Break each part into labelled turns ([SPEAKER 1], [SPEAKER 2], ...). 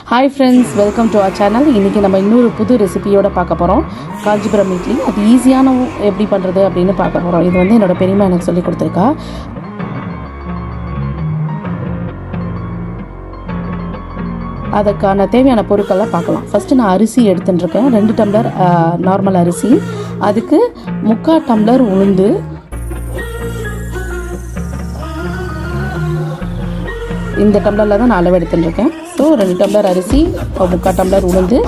[SPEAKER 1] hi friends welcome to our channel இன்றைக்கி நம்ம இன்னொரு புது ரெசிபியோட பார்க்க போகிறோம் காஞ்சிபுரம் இட்லி அது ஈஸியான எப்படி பண்ணுறது அப்படின்னு பார்க்க போகிறோம் இது வந்து என்னோட பெரியம்மா எனக்கு சொல்லி கொடுத்துருக்கா அதுக்கான தேவையான பொருட்களை பார்க்கலாம் ஃபஸ்ட்டு நான் அரிசி எடுத்துட்டுருக்கேன் ரெண்டு டம்ளர் நார்மல் அரிசி அதுக்கு முக்கால் டம்ளர் உளுந்து இந்த டம்ளரில் தான் நான் அளவு எடுத்துட்டுருக்கேன் ஸோ ரெண்டு டம்ளர் அரிசி முக்கால் டம்ளர் உளுந்து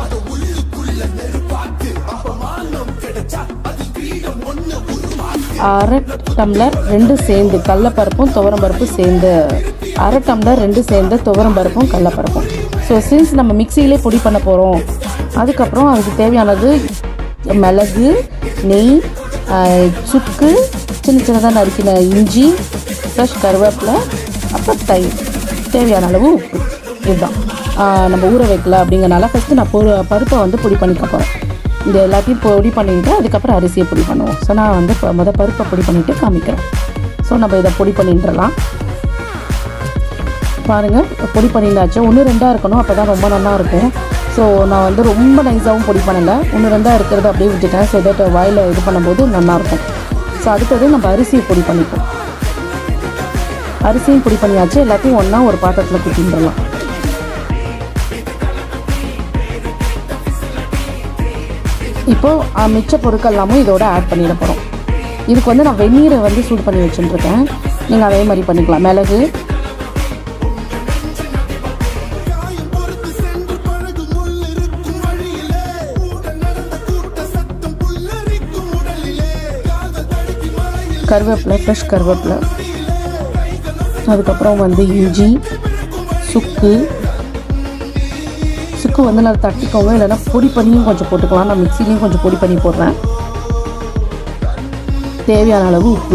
[SPEAKER 1] அரை டம்ளர் ரெண்டு சேர்ந்து கடலப்பருப்பும் துவரம்பருப்பும் சேர்ந்து அரை டம்ளர் ரெண்டு சேர்ந்து துவரம்பருப்பும் கடலப்பருப்பும் ஸோ சின்ஸ் நம்ம மிக்சியிலே பொடி பண்ண போகிறோம் அதுக்கப்புறம் அதுக்கு தேவையானது மிளகு நெய் சுக்கு சின்ன சின்னதாக நறுக்கின இஞ்சி ஃப்ரெஷ் கருவேப்பிலை அப்புறம் தயிர் தேவையான அளவு உப்பு இதுதான் நம்ம ஊற வைக்கல அப்படிங்கிறனால ஃபஸ்ட்டு நான் பொரு பருப்பை வந்து பொடி பண்ணிக்க போகிறேன் இந்த எல்லாத்தையும் பொடி பண்ணிவிட்டு அதுக்கப்புறம் அரிசியை பொடி பண்ணுவோம் ஸோ நான் வந்து இப்போ முத பருப்பை பொடி பண்ணிவிட்டு காமிக்கிறேன் ஸோ நம்ம இதை பொடி பண்ணிட்டுலாம் பாருங்கள் பொடி பண்ணியிருந்தாச்சு ஒன்று ரெண்டாக இருக்கணும் அப்போ தான் ரொம்ப நல்லா இருக்கும் ஸோ நான் வந்து ரொம்ப நைஸாகவும் பொடி பண்ணலை ஒன்று ரெண்டாக இருக்கிறத அப்படியே விட்டுட்டேன் ஸோ தட் வாயில் இது பண்ணும்போது நல்லாயிருக்கும் ஸோ அடுத்தது நம்ம அரிசியை பொடி பண்ணிப்போம் அரிசியும் பொடி பண்ணியாச்சு எல்லாத்தையும் ஒன்றா ஒரு பாத்திரத்தில் குத்தின்றலாம் இப்போது மிச்ச பொருட்கள் எல்லாமும் இதோட ஆட் பண்ணிட போகிறோம் இதுக்கு வந்து நான் வெந்நீரை வந்து சூடு பண்ணி வச்சுட்டுருக்கேன் நீங்கள் அதே மாதிரி பண்ணிக்கலாம் மிளகு கருவேப்பிலை ஃப்ரெஷ் கருவேப்பிலை அதுக்கப்புறம் வந்து இஞ்சி சுக்கு சுக்கு வந்து நான் தட்டிக்கோங்க இல்லைன்னா பொடி பண்ணியும் கொஞ்சம் போட்டுக்கலாம் நான் மிக்சிலையும் கொஞ்சம் பொடி பண்ணி போடுறேன் தேவையான அளவு உப்பு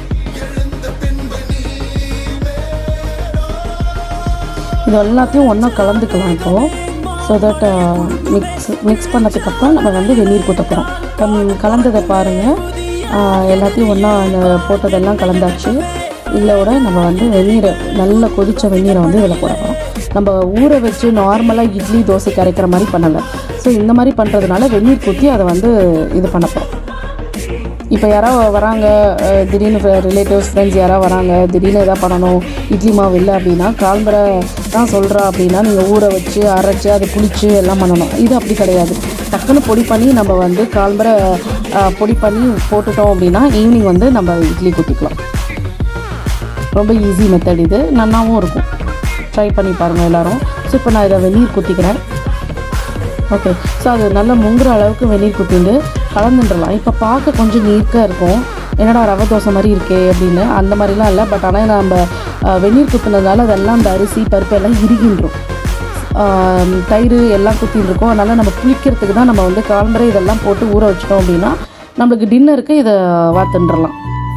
[SPEAKER 1] இது எல்லாத்தையும் ஒன்றா கலந்துக்கலாம் இப்போது ஸோ தட் மிக்ஸ் மிக்ஸ் பண்ணதுக்கப்புறம் நம்ம வந்து வெந்நீர் ஊற்ற போகிறோம் கலந்ததை பாருங்கள் எல்லாத்தையும் ஒன்றா அந்த போட்டதெல்லாம் கலந்தாச்சு இதோட நம்ம வந்து வெந்நீரை நல்லா கொதித்த வெந்நீரை வந்து இதில் போட போகிறோம் நம்ம ஊற வச்சு நார்மலாக இட்லி தோசை கரைக்கிற மாதிரி பண்ணலை ஸோ இந்த மாதிரி பண்ணுறதுனால வெந்நீர் ஊற்றி அதை வந்து இது பண்ண போகிறோம் இப்போ யாராவது வராங்க திடீர்னு ரிலேட்டிவ்ஸ் ஃப்ரெண்ட்ஸ் யாராவது வராங்க திடீர்னு எதாவது பண்ணணும் இட்லி மாவு இல்லை அப்படின்னா கால்பரை தான் சொல்கிறா அப்படின்னா நீங்கள் ஊற வச்சு அரைச்சி அதை புளிச்சு எல்லாம் பண்ணணும் இது அப்படி கிடையாது டக்குன்னு பொடி பண்ணி நம்ம வந்து கால்பரை பொடி பண்ணி போட்டுட்டோம் அப்படின்னா ஈவினிங் வந்து நம்ம இட்லி குத்திக்கலாம் ரொம்ப ஈஸி மெத்தட் இது நல்லாவும் இருக்கும் ட்ரை பண்ணி பாருங்கள் எல்லோரும் ஸோ இப்போ நான் இதை வெந்நீர் குத்திக்கிறேன் ஓகே ஸோ அது நல்லா முங்குற அளவுக்கு வெந்நீர் குத்திட்டு கலந்துடலாம் இப்போ பார்க்க கொஞ்சம் நீர்க்காக இருக்கும் என்னடா ரவை தோசை மாதிரி இருக்கே அப்படின்னு அந்த மாதிரிலாம் இல்லை பட் ஆனால் நம்ம வெந்நீர் குத்துனதுனால அதெல்லாம் அந்த அரிசி பருப்பு எல்லாம் இறுகின்றோம் தயிர் எல்லாம் குத்தின்னு இருக்கோம் அதனால் நம்ம புளிக்கிறதுக்கு தான் நம்ம வந்து காலம்பரை இதெல்லாம் போட்டு ஊற வச்சிட்டோம் அப்படின்னா நம்மளுக்கு டின்னருக்கு இதை வாத்துன்றலாம்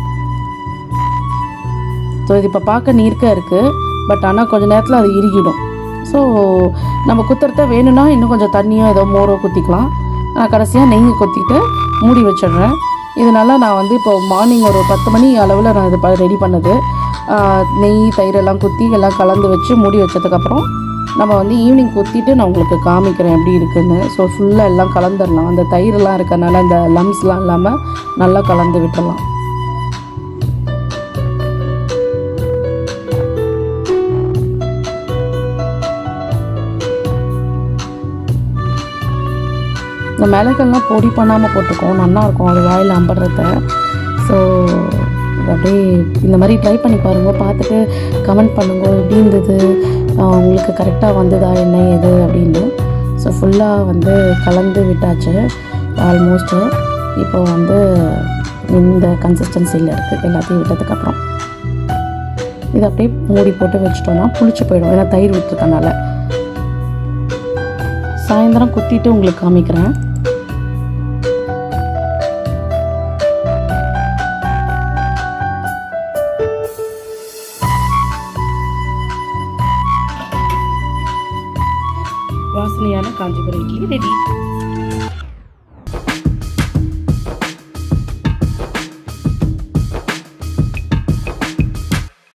[SPEAKER 1] ஸோ இது இப்போ பார்க்க நீர்க்காக இருக்குது பட் ஆனால் கொஞ்சம் நேரத்தில் அது இறுகிடும் ஸோ நம்ம குத்துறத வேணும்னா இன்னும் கொஞ்சம் தண்ணியோ ஏதோ மோரோ குத்திக்கலாம் நான் கடைசியாக நெய் கொத்திட்டு மூடி வச்சிடுறேன் இதனால் நான் வந்து இப்போ மார்னிங் ஒரு பத்து மணி அளவில் நான் இது ரெடி பண்ணது நெய் தயிர் எல்லாம் குத்தி எல்லாம் கலந்து வச்சு மூடி வச்சதுக்கப்புறம் நம்ம வந்து ஈவினிங் குத்திட்டு நான் உங்களுக்கு காமிக்கிறேன் எப்படி இருக்குன்னு ஸோ ஃபுல்லாக எல்லாம் கலந்துடலாம் அந்த தயிரெலாம் இருக்கறனால அந்த லம்ஸ்லாம் இல்லாமல் நல்லா கலந்து விட்டுடலாம் இந்த மிளகெல்லாம் பொடி பண்ணாமல் போட்டுக்கோம் நல்லாயிருக்கும் அது வாயில் அம்படுறத ஸோ இது அப்படியே இந்த மாதிரி ட்ரை பண்ணி பாருங்கள் பார்த்துட்டு கமெண்ட் பண்ணுங்க எப்படி இருந்தது உங்களுக்கு கரெக்டாக வந்ததா என்ன ஏது அப்படின்னு ஸோ ஃபுல்லாக வந்து கலந்து விட்டாச்சு ஆல்மோஸ்ட்டு இப்போ வந்து இந்த கன்சிஸ்டன்சியில் இருக்குது எல்லாத்தையும் விட்டதுக்கப்புறம் இதை அப்படியே மூடி போட்டு வச்சிட்டோம்னா புளிச்சு போயிடும் ஏன்னா தயிர் விட்டுருக்கனால சாயந்தரம் குத்திட்டு உங்களுக்கு காமிக்கிறேன் வாசனையான காஞ்சிபுரம் இட்லி ரெடி